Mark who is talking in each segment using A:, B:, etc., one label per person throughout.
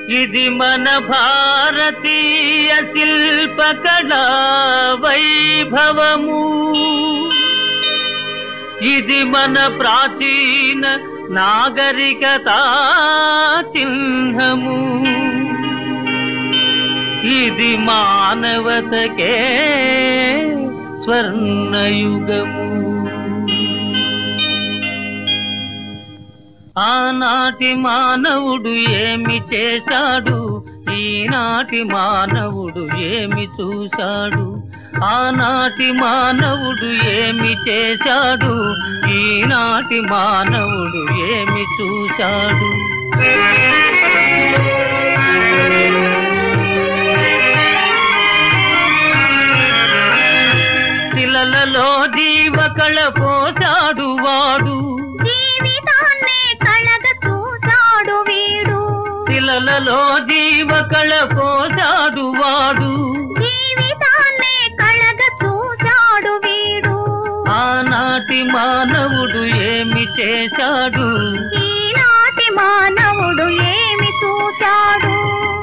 A: ఇది మన భారతీయ శిల్పకళా వైభవము ఇది మన ప్రాచీన నాగరికత చిహ్నము ఇది మానవతకే స్వర్ణయుగము ఆనాటి మానవుడు ఏమి చేశాడు ఈనాటి మానవుడు ఏమి చూశాడు ఆనాటి మానవుడు ఏమి చేశాడు ఈనాటి మానవుడు ఏమి చూశాడు శిలలలో జీవకళ పోశాడు వాడు
B: జీవితాన్నే కళగ చూశాడు వీడు
A: శిలలలో జీవకళ పోశాడు వాడు
B: జీవితాన్నే కళగ చూశాడు వీడు
A: ఆనాటి మానవుడు ఏమి చేశాడు
B: ఈనాటి మానవుడు ఏమి చూశాడు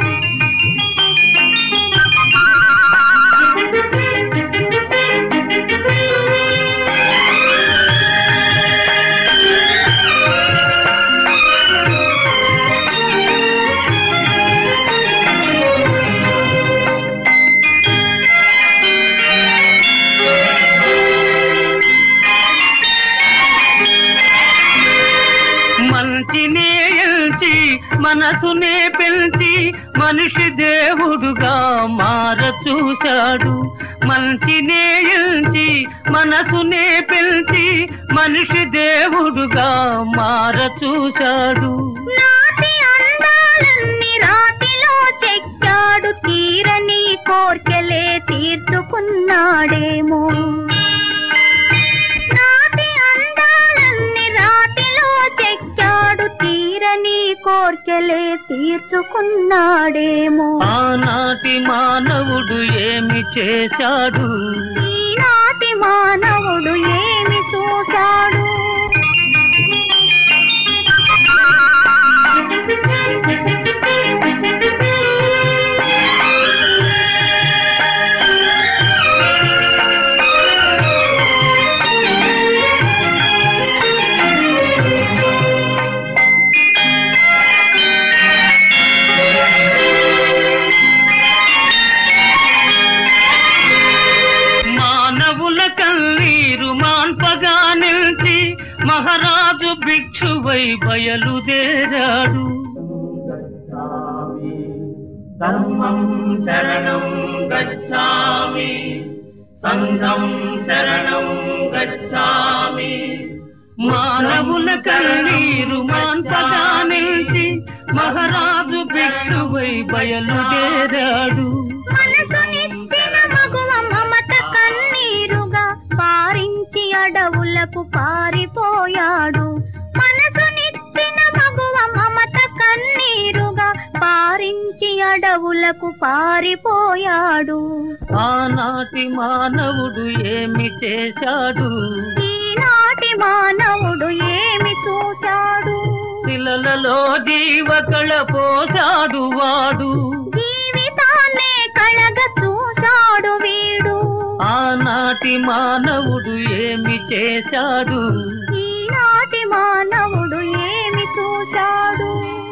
A: మంచినే ఎంచి మనసునే పెంచి మనిషి దేవుడుగా మార చూశాడు మంచినే ఎంచి మనసునే పెంచి మనిషి దేవుడుగా మార చూశాడు
B: నాటి అందాలన్నీ రాతిలో చెక్కాడు తీరని కోర్కెలే తీర్చుకున్నాడేమో నాటి అందాలన్నీ రాతిలో చెక్కాడు తీరని కోర్కెలే తీర్చుకున్నాడేమో
A: ఆనాటి మానవుడు ఏమి చేశాడు
B: ఈనాటి మానవుడు ఏమి చూశాడు
A: మానవుల కన్నీరు మాన్పగా నిలిచి మహారాజు భిక్షువై బయలుదేరాడు ధర్మం శరణం గచ్చామి సంఘం శరణం గచ్చామి మానవుల కన్నీరు మాన్పగా నిలిచి మహారాజు భిక్షువై బయలుదేరాడు
B: మనసునిచ్చిన మగువ మమత కన్నీరుగా పారించి అడవులకు పారిపోయాడు మనసునిచ్చిన మగువ మమత కన్నీరుగా పారించి అడవులకు పారిపోయాడు
A: ఆనాటి మానవుడు ఏమి చేశాడు
B: ఈనాటి మానవుడు ఏమి చూశాడు
A: శిలలలో జీవకళ పోశాడు వాడు
B: జీవితాన్నే కళగ చూశాడు వీడు
A: ఆనాటి మానవుడు ఏమి చేశాడు
B: ఈనాటి మానవుడు ఏమి చూశాడు